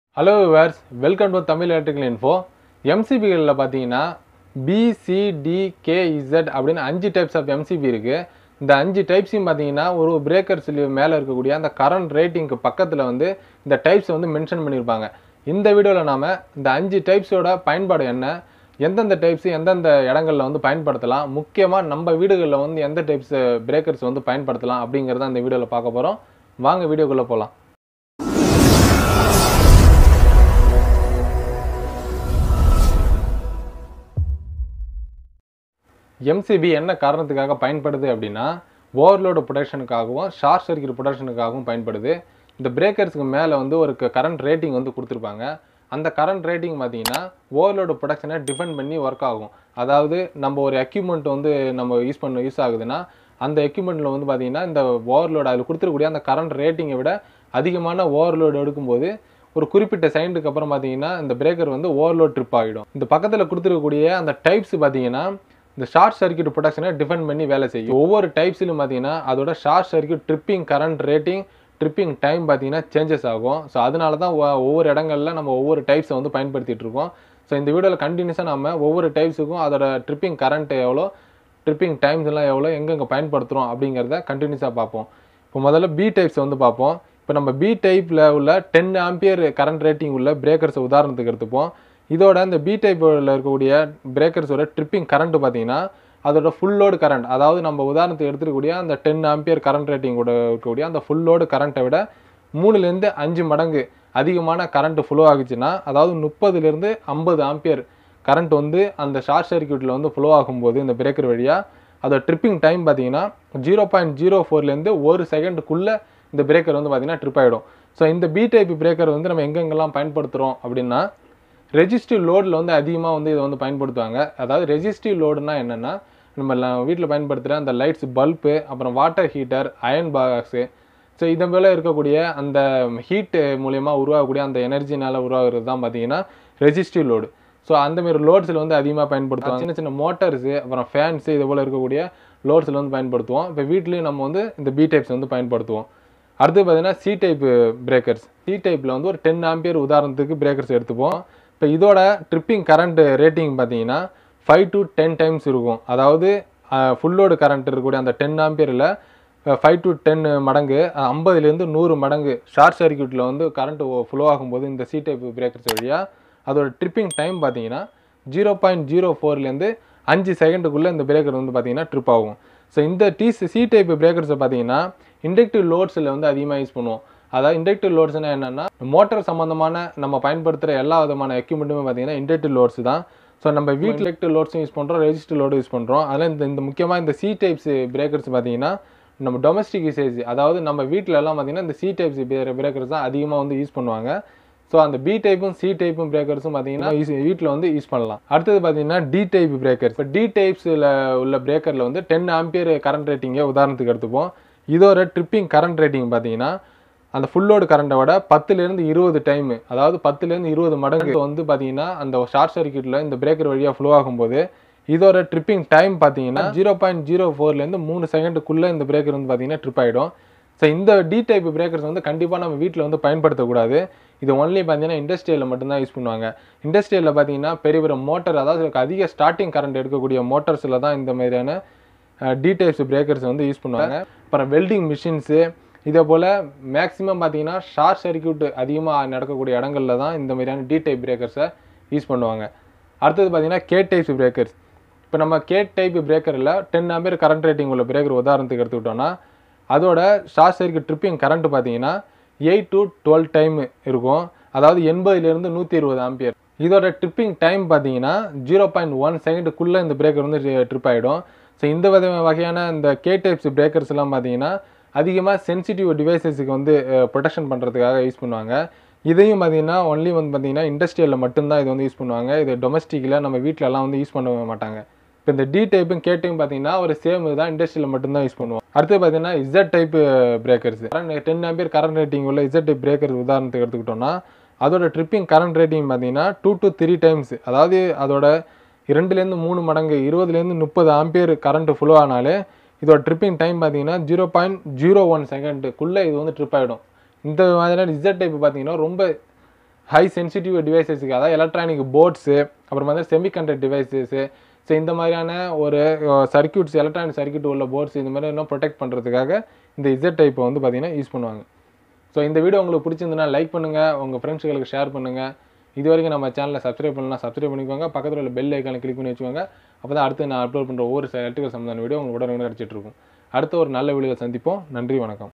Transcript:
hello viewers welcome to Tamil electrical info எம்சிபிகளில் பார்த்தீங்கன்னா BCDKZ அப்படின்னு அஞ்சு டைப்ஸ் ஆஃப் எம்சிபி இருக்குது இந்த அஞ்சு டைப்ஸையும் பார்த்தீங்கன்னா ஒரு பிரேக்கர்ஸ் மேலே இருக்கக்கூடிய அந்த கரண்ட் ரேட்டிங்க்கு பக்கத்தில் வந்து இந்த டைப்ஸ் வந்து மென்ஷன் பண்ணியிருப்பாங்க இந்த வீடியோவில் நாம் இந்த அஞ்சு டைப்ஸோட பயன்பாடு என்ன எந்தெந்த டைப்ஸ் எந்தெந்த இடங்களில் வந்து பயன்படுத்தலாம் முக்கியமாக நம்ம வீடுகளில் வந்து எந்த டைப்ஸ் பிரேக்கர்ஸ் வந்து பயன்படுத்தலாம் அப்படிங்கிறத இந்த வீடியோவில் பார்க்க போகிறோம் வாங்க வீடியோக்குள்ளே போகலாம் எம்சிபி என்ன காரணத்துக்காக பயன்படுது அப்படின்னா ஓவர்லோடு ப்ரொடக்ஷனுக்காகவும் ஷார்ட் சர்க்யூட் ப்ரொடக்ஷனுக்காகவும் பயன்படுது இந்த பிரேக்கர்ஸ்க்கு மேலே வந்து ஒரு கரண்ட் ரேட்டிங் வந்து கொடுத்துருப்பாங்க அந்த கரண்ட் ரேட்டிங் பார்த்தீங்கன்னா ஓவர்லோடு ப்ரொடக்ஷனை டிபெண்ட் பண்ணி ஒர்க் ஆகும் அதாவது நம்ம ஒரு எக்யூப்மெண்ட் வந்து நம்ம யூஸ் பண்ண யூஸ் ஆகுதுன்னா அந்த எக்யூப்மெண்ட்டில் வந்து பார்த்தீங்கன்னா இந்த ஓவர்லோடு அதில் கொடுத்துருக்கூடிய அந்த கரண்ட் ரேட்டிங்கை விட அதிகமான ஓவர்லோடு எடுக்கும்போது ஒரு குறிப்பிட்ட செகண்டுக்கு அப்புறம் பார்த்தீங்கன்னா இந்த பிரேக்கர் வந்து ஓவர்லோட் ட்ரிப் ஆகிடும் இந்த பக்கத்தில் கொடுத்துருக்கக்கூடிய அந்த டைப்ஸ் பார்த்தீங்கன்னா இந்த ஷார்ட் சர்க்யூட் ப்ரொடக்ஷனை டிஃபெண்ட் பண்ணி வேலை செய்யும் ஒவ்வொரு டைப்ஸ்லையும் பார்த்தீங்கன்னா அதோட short circuit tripping current rating tripping time பார்த்தீங்கன்னா சேஞ்சஸ் ஆகும் ஸோ அதனால தான் ஒ- ஒவ்வொரு இடங்கள்ல நம்ம ஒவ்வொரு டைப்ஸை வந்து பயன்படுத்திட்டு இருக்கோம் ஸோ இந்த வீடியோவில் கண்டினியூஸாக நம்ம ஒவ்வொரு டைப்ஸுக்கும் அதோட ட்ரிப்பிங் கரண்ட் எவ்வளோ ட்ரிப்பிங் டைம்ஸ் எல்லாம் எவ்வளோ எங்கெங்கே பயன்படுத்துகிறோம் அப்படிங்கிறத கண்டினியூஸாக பார்ப்போம் இப்போ முதல்ல பி டைப்ஸ் வந்து பார்ப்போம் இப்போ நம்ம பி டைப்பில் உள்ள டென் ஆம்பியர் கரண்ட் ரேட்டிங் உள்ள பிரேக்கர்ஸ் உதாரணத்துக்கு எடுத்துப்போம் இதோட இந்த பி டைப்பில் இருக்கக்கூடிய பிரேக்கர்ஸோட ட்ரிப்பிங் கரண்ட் பார்த்தீங்கன்னா அதோட ஃபுல் லோடு கரண்ட் அதாவது நம்ம உதாரணத்துக்கு எடுத்துக்கக்கூடிய அந்த டென் ஆம்பியர் கரண்ட் ரேட்டிங் கூட இருக்கக்கூடிய அந்த ஃபுல் லோடு கரண்ட்டை விட மூணுலேருந்து அஞ்சு மடங்கு அதிகமான கரண்ட் ஃப்ளோ ஆகுச்சுன்னா அதாவது முப்பதுலேருந்து ஐம்பது ஆம்பியர் கரண்ட் வந்து அந்த ஷார்ட் சர்க்யூட்டில் வந்து ஃப்ளோ ஆகும்போது இந்த பிரேக்கர் வழியாக அதோட ட்ரிப்பிங் டைம் பார்த்தீங்கன்னா ஜீரோ பாயிண்ட் ஜீரோ ஃபோர்லேருந்து ஒரு செகண்டுக்குள்ளே இந்த பிரேக்கர் வந்து பார்த்தீங்கன்னா ட்ரிப் ஆகிடும் ஸோ இந்த பி டைப் பிரேக்கர் வந்து நம்ம எங்கெங்கெல்லாம் பயன்படுத்துகிறோம் அப்படின்னா ரெஜிஸ்டிவ் லோடில் வந்து அதிகமாக வந்து இதை வந்து பயன்படுத்துவாங்க அதாவது ரெஜிஸ்டிவ் லோடுனா என்னென்னா நம்ம வீட்டில் பயன்படுத்துகிற அந்த லைட்ஸ் பல்பு அப்புறம் water heater iron box so இதன் மேலே இருக்கக்கூடிய அந்த ஹீட்டு மூலயமா உருவாகக்கூடிய அந்த எனர்ஜினால் உருவாகிறது தான் பார்த்தீங்கன்னா ரெஜிஸ்டிவ் லோடு ஸோ அந்த மாதிரி லோட்ஸில் வந்து அதிகமாக பயன்படுத்துவாங்க சின்ன சின்ன மோட்டர்ஸு அப்புறம் ஃபேன்ஸு இது போல் இருக்கக்கூடிய லோட்ஸில் வந்து பயன்படுத்துவோம் இப்போ வீட்லேயும் நம்ம வந்து இந்த பி டைப்ஸ் வந்து பயன்படுத்துவோம் அடுத்து பார்த்தீங்கன்னா சி டைப் பிரேக்கர்ஸ் சி டைப்பில் வந்து ஒரு டென் ஆம்பியர் உதாரணத்துக்கு பிரேக்கர்ஸ் எடுத்துப்போம் இப்போ இதோட ட்ரிப்பிங் கரண்ட் ரேட்டிங் பார்த்தீங்கன்னா ஃபைவ் டு டென் டைம்ஸ் இருக்கும் அதாவது ஃபுல்லோடு கரண்ட் இருக்கக்கூடிய அந்த டென் ஆம்பியரில் ஃபைவ் டு டென் மடங்கு ஐம்பதுலேருந்து நூறு மடங்கு ஷார்ட் சர்க்யூட்டில் வந்து கரண்ட் ஃப்ளோ ஆகும்போது இந்த சி டைப் பிரேக்கர்ஸ் வழியாக அதோட ட்ரிப்பிங் டைம் பார்த்தீங்கன்னா ஜீரோ பாயிண்ட் ஜீரோ ஃபோர்லேருந்து அஞ்சு செகண்டுக்குள்ளே இந்த பிரேக்கர் வந்து பார்த்தீங்கன்னா ட்ரிப் ஆகும் ஸோ இந்த டி சி டைப் பிரேக்கர்ஸை பார்த்தீங்கன்னா இண்டக்டிவ் லோட்ஸில் வந்து அதிகமாக யூஸ் பண்ணுவோம் அதாவது இண்டக்டிவ் லோட்ஸ்னால் என்னென்னா மோட்டார் சம்மந்தமான நம்ம பயன்படுத்துகிற எல்லா விதமான எக்யூப்மெண்ட்டுமே பார்த்தீங்கன்னா இண்டக்டிவ் லோட்ஸ் தான் ஸோ நம்ம வீட்டில் இண்டக்டிவ் லோட்ஸும் யூஸ் பண்ணுறோம் ரெஜிஸ்டர் லோடு யூஸ் பண்ணுறோம் அதில் இந்த இந்த முக்கியமாக இந்த சி டைப்ஸ் பிரேக்கர்ஸ் பார்த்தீங்கன்னா நம்ம டொமஸ்டிக் யூசேஜ் அதாவது நம்ம வீட்டில எல்லாம் பார்த்தீங்கன்னா இந்த சி டைப்ஸ் பிரேக்கர்ஸ் தான் அதிகமாக வந்து யூஸ் பண்ணுவாங்க ஸோ அந்த பி டைப்பும் சி டைப்பும் பிரேக்கர்ஸும் பார்த்தீங்கன்னா யூஸ் வீட்டில் வந்து யூஸ் பண்ணலாம் அடுத்தது பார்த்தீங்கன்னா டி டைப் பிரேக்கர் இப்போ டி டைப்ஸில் உள்ள பிரேக்கரில் வந்து டென் ஆம்பியர் கரண்ட் ரேட்டிங்கை உதாரணத்துக்கு எடுத்துப்போம் இதோட ட்ரிப்பிங் கரண்ட் ரேட்டிங் பார்த்தீங்கன்னா அந்த ஃபுல்லோடு கரண்ட்டை விட பத்துலேருந்து இருபது டைம் அதாவது பத்துலேருந்து இருபது மடங்கு வந்து பார்த்தீங்கன்னா அந்த ஷார்ட் சர்க்யூட்டில் இந்த பிரேக்கர் வழியாக ஃப்ளோ ஆகும்போது இதோட ட்ரிப்பிங் டைம் பார்த்தீங்கன்னா ஜீரோ பாயிண்ட் ஜீரோ ஃபோர்லேருந்து மூணு செகண்டுக்குள்ளே இந்த பிரேக்கர் வந்து பார்த்தீங்கன்னா ட்ரிப் ஆகிடும் ஸோ இந்த டி டைப் பிரேக்கர்ஸ் வந்து கண்டிப்பாக நம்ம வீட்டில் வந்து பயன்படுத்தக்கூடாது இது ஒன்லி பார்த்தீங்கன்னா இண்டஸ்ட்ரியலில் மட்டும்தான் யூஸ் பண்ணுவாங்க இண்டஸ்ட்ரியலில் பார்த்தீங்கன்னா பெரிய பெரிய மோட்டர் அதாவது இதுக்கு அதிக ஸ்டார்டிங் கரண்ட் எடுக்கக்கூடிய மோட்டார்ஸில் தான் இந்த மாதிரியான டி டைப்ஸ் பிரேக்கர்ஸ் வந்து யூஸ் பண்ணுவாங்க அப்புறம் வெல்டிங் மிஷின்ஸு இதே போல் மேக்ஸிமம் பார்த்தீங்கன்னா ஷார்ட் சர்க்யூட் அதிகமாக நடக்கக்கூடிய இடங்கள்ல தான் இந்த மாதிரியான டி டைப் பிரேக்கர்ஸை யூஸ் பண்ணுவாங்க அடுத்தது பார்த்தீங்கன்னா கே டைப்ஸ் பிரேக்கர்ஸ் இப்போ நம்ம கே டைப் பிரேக்கரில் டென் ஆம்பியர் கரண்ட் ரேட்டிங் உள்ள பிரேக்கர் உதாரணத்துக்கு எடுத்துக்கிட்டோம்னா அதோட ஷார்ட் சர்க்யூட் ட்ரிப்பிங் கரண்ட் பார்த்தீங்கன்னா எயிட் டு டுவெல் டைம் இருக்கும் அதாவது எண்பதுலேருந்து நூற்றி இருபது ஆம்பியர் இதோட ட்ரிப்பிங் டைம் பார்த்தீங்கன்னா ஜீரோ பாயிண்ட் ஒன் செகண்டுக்குள்ளே இந்த பிரேக்கர் வந்து ட்ரிப் ஆகிடும் ஸோ இந்த வித வகையான இந்த கே டைப்ஸ் பிரேக்கர்ஸ் எல்லாம் பார்த்தீங்கன்னா அதிகமாக சென்சிட்டிவ் டிவைசஸுக்கு வந்து ப்ரொடெக்ஷன் பண்ணுறதுக்காக யூஸ் பண்ணுவாங்க இதையும் பார்த்தீங்கன்னா ஒன்லி வந்து பார்த்தீங்கன்னா இண்டஸ்ட்ரியலில் மட்டும்தான் இது வந்து யூஸ் பண்ணுவாங்க இது டொமஸ்டிக்கில் நம்ம வீட்டிலலாம் வந்து யூஸ் பண்ண மாட்டாங்க இப்போ இந்த டி டைப்பும் கே டைப்பும் பார்த்தீங்கன்னா ஒரு சேம் தான் இண்டஸ்ட்ரியில் மட்டும்தான் யூஸ் பண்ணுவோம் அடுத்து பார்த்தீங்கன்னா Z type breakers ten ampere current rating உள்ள இசட் டைப் பிரேக்கர் உதாரணத்துக்கு எடுத்துக்கிட்டோம்னா அதோட ட்ரிப்பிங் கரண்ட் ரேட்டிங் பார்த்தீங்கன்னா டூ டு த்ரீ டைம்ஸ் அதாவது அதோட இரண்டுலேருந்து மூணு மடங்கு இருபதுலேருந்து முப்பது ஆம்பியர் கரண்ட் ஃப்ளோ ஆனாலே இதோட ட்ரிப்பிங் டைம் பார்த்தீங்கன்னா ஜீரோ பாயிண்ட் ஜீரோ ஒன் செகண்டுக்குள்ளே இது வந்து ட்ரிப் ஆகிடும் இந்த மாதிரியான இசட் டைப் பார்த்தீங்கன்னா ரொம்ப ஹை சென்சிட்டிவ் டிவைசஸுக்கு அதாவது எலக்ட்ரானிக் போர்ட்ஸு அப்புறம் வந்து செமிகண்டக்டர் டிவைசஸு ஸோ இந்த மாதிரியான ஒரு சர்க்யூட்ஸ் எலக்ட்ரானிக் சர்க்யூட் உள்ள போர்ட்ஸ் இந்த மாதிரி இன்னும் ப்ரொடெக்ட் பண்ணுறதுக்காக இந்த இசட் டைப்பை வந்து பார்த்தீங்கன்னா யூஸ் பண்ணுவாங்க ஸோ இந்த வீடியோ உங்களுக்கு பிடிச்சிருந்துன்னா லைக் பண்ணுங்கள் உங்கள் ஃப்ரெண்ட்ஸுகளுக்கு ஷேர் பண்ணுங்கள் இது வரைக்கும் நம்ம சேனலை சப்ஸ்கிரைப் பண்ணலாம் சப்ஸ்கிரைப் பண்ணிக்கோங்க பக்கத்தில் உள்ள பெல் ஐக்கானை கிளிக் பண்ணி வச்சுக்கோங்க அப்போ தான் அடுத்து நான் அப்லோட் பண்ணுற ஒவ்வொரு எலக்ட்ரிக்கல் சம்பந்தமான வீடியோ உங்களுக்கு உடனே கிடச்சிட்டு இருக்கும் அடுத்த ஒரு நல்ல வீடியோவில் சந்திப்போம் நன்றி வணக்கம்